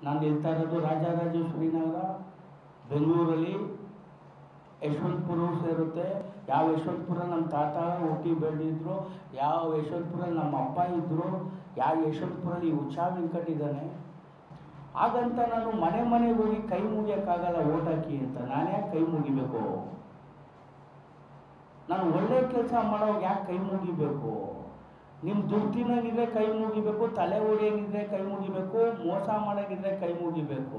ನಾನು ನಿಲ್ತಾ ಇರೋದು ರಾಜರಾಜೇಶ್ವರಿ ನಗರ ಬೆಂಗಳೂರಲ್ಲಿ ಯಶವಂತಪುರ ಸೇರುತ್ತೆ ಯಾವ ಯಶವಂತಪುರ ನಮ್ಮ ತಾತ ಹುಟ್ಟಿ ಬೆಳೆದಿದ್ರು ಯಾವ ಯಶವಂತಪುರ ನಮ್ಮ ಅಪ್ಪ ಇದ್ದರು ಯಾವ ಯಶವಂತಪುರಲ್ಲಿ ಉಷಾ ವೆಂಕಟ್ ಇದ್ದಾನೆ ಹಾಗಂತ ನಾನು ಮನೆ ಮನೆಗೆ ಹೋಗಿ ಕೈ ಮುಗಿಯೋಕ್ಕಾಗಲ್ಲ ಓಟ್ ಹಾಕಿ ಅಂತ ನಾನು ಯಾಕೆ ಕೈ ಮುಗಿಬೇಕು ನಾನು ಒಳ್ಳೆ ಕೆಲಸ ಮಾಡೋವಾಗ ಯಾಕೆ ಕೈ ಮುಗಿಬೇಕು ನಿಮ್ಮ ದುಡ್ಡು ತಿನ್ನೋಂಗಿದ್ರೆ ಕೈ ಮುಗಿಬೇಕು ತಲೆ ಹೊಡಿಯೋಂಗಿದ್ರೆ ಕೈ ಮುಗಿಬೇಕು ಮೋಸ ಮಾಡೋಂಗಿದ್ರೆ ಕೈ ಮುಗಿಬೇಕು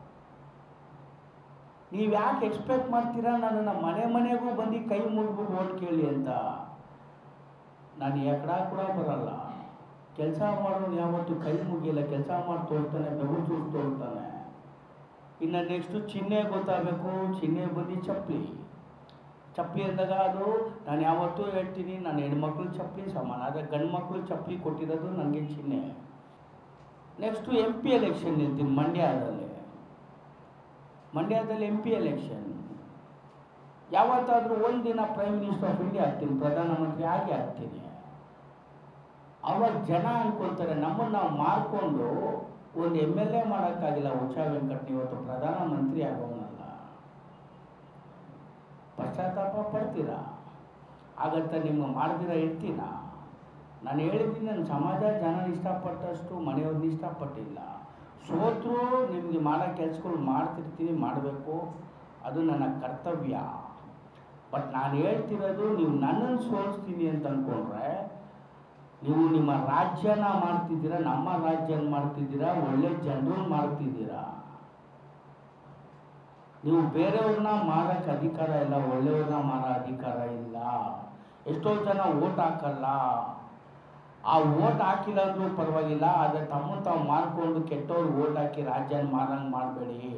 ನೀವು ಯಾಕೆ ಎಕ್ಸ್ಪೆಕ್ಟ್ ಮಾಡ್ತೀರಾ ನನ್ನನ್ನು ಮನೆ ಮನೆಗೂ ಬಂದು ಕೈ ಮುಗಿಬಿಟ್ಟು ಓಟ್ ಕೇಳಿ ಅಂತ ನಾನು ಎಕಡ ಕೂಡ ಬರಲ್ಲ ಕೆಲಸ ಮಾಡೋನು ಯಾವತ್ತು ಕೈ ಮುಗಿಯಲ್ಲ ಕೆಲಸ ಮಾಡಿ ತೋರ್ತಾನೆ ಬೆವರು ಸುಟ್ಟು ತೋರ್ತಾನೆ ಇನ್ನು ನೆಕ್ಸ್ಟು ಚಿಹ್ನೆ ಗೊತ್ತಾಗಬೇಕು ಚಿಹ್ನೆ ಬಂದು ಚಪ್ಪಲಿ ಚಪ್ಪಲಿ ಅಂದಾಗ ಅದು ನಾನು ಯಾವತ್ತೂ ಹೇಳ್ತೀನಿ ನಾನು ಹೆಣ್ಮಕ್ಳು ಚಪ್ಪಲಿ ಸಮಾನ ಆದರೆ ಗಂಡು ಮಕ್ಕಳು ಚಪ್ಪಲಿ ಕೊಟ್ಟಿರೋದು ನನಗೆ ಚಿಹ್ನೆ ನೆಕ್ಸ್ಟು ಎಂ ಪಿ ಎಲೆಕ್ಷನ್ ನಿಲ್ತೀನಿ ಮಂಡ್ಯದಲ್ಲಿ ಮಂಡ್ಯದಲ್ಲಿ ಎಂ ಪಿ ಎಲೆಕ್ಷನ್ ಯಾವತ್ತಾದರೂ ಒಂದು ದಿನ ಪ್ರೈಮ್ ಮಿನಿಸ್ಟರ್ ಆಫ್ ಇಂಡಿಯಾ ಆಗ್ತೀನಿ ಪ್ರಧಾನಮಂತ್ರಿ ಆಗಿ ಆಗ್ತೀನಿ ಅವಾಗ ಜನ ಅನ್ಕೊಳ್ತಾರೆ ನಮ್ಮನ್ನು ನಾವು ಮಾರ್ಕೊಂಡು ಒಂದು ಎಮ್ ಎಲ್ ಎ ಮಾಡೋಕ್ಕಾಗಿಲ್ಲ ಉಷಾ ವೆಂಕಟ್ ಇವತ್ತು ಪ್ರಧಾನಮಂತ್ರಿ ಆಗೋನಲ್ಲ ಪಶ್ಚಾತ್ತಾಪ ಪಡ್ತೀರಾ ಹಾಗಂತ ನಿಮ್ಮ ಮಾಡ್ದಿರ ಇರ್ತೀನ ನಾನು ಹೇಳಿದ್ದೀನಿ ನನ್ನ ಸಮಾಜ ಜನ ಇಷ್ಟಪಟ್ಟಷ್ಟು ಮನೆಯವ್ರನ್ನ ಇಷ್ಟಪಟ್ಟಿಲ್ಲ ಸೋತರೂ ನಿಮಗೆ ಮಾಡೋ ಕೆಲಸಗಳು ಮಾಡ್ತಿರ್ತೀನಿ ಮಾಡಬೇಕು ಅದು ನನ್ನ ಕರ್ತವ್ಯ ಬಟ್ ನಾನು ಹೇಳ್ತಿರೋದು ನೀವು ನನ್ನನ್ನು ಸೋಲಿಸ್ತೀನಿ ಅಂತ ಅಂದ್ಕೊಂಡ್ರೆ ನೀವು ನಿಮ್ಮ ರಾಜ್ಯನ ಮಾಡ್ತಿದ್ದೀರಾ ನಮ್ಮ ರಾಜ್ಯನ ಮಾಡ್ತಿದ್ದೀರಾ ಒಳ್ಳೆ ಜನರನ್ನ ಮಾಡ್ತಿದ್ದೀರಾ ನೀವು ಬೇರೆಯವ್ರನ್ನ ಮಾರಕ್ಕೆ ಅಧಿಕಾರ ಇಲ್ಲ ಒಳ್ಳೆಯವ್ರನ್ನ ಮಾರೋ ಅಧಿಕಾರ ಇಲ್ಲ ಎಷ್ಟೋ ಜನ ಓಟ್ ಹಾಕಲ್ಲ ಆ ಓಟ್ ಹಾಕಿಲ್ಲ ಅಂದ್ರೂ ಪರವಾಗಿಲ್ಲ ಆದರೆ ತಮ್ಮನ್ನು ತಾವು ಮಾರ್ಕೊಂಡು ಕೆಟ್ಟವ್ರು ಓಟ್ ಹಾಕಿ ರಾಜ್ಯನ ಮಾರಂಗೆ ಮಾಡಬೇಡಿ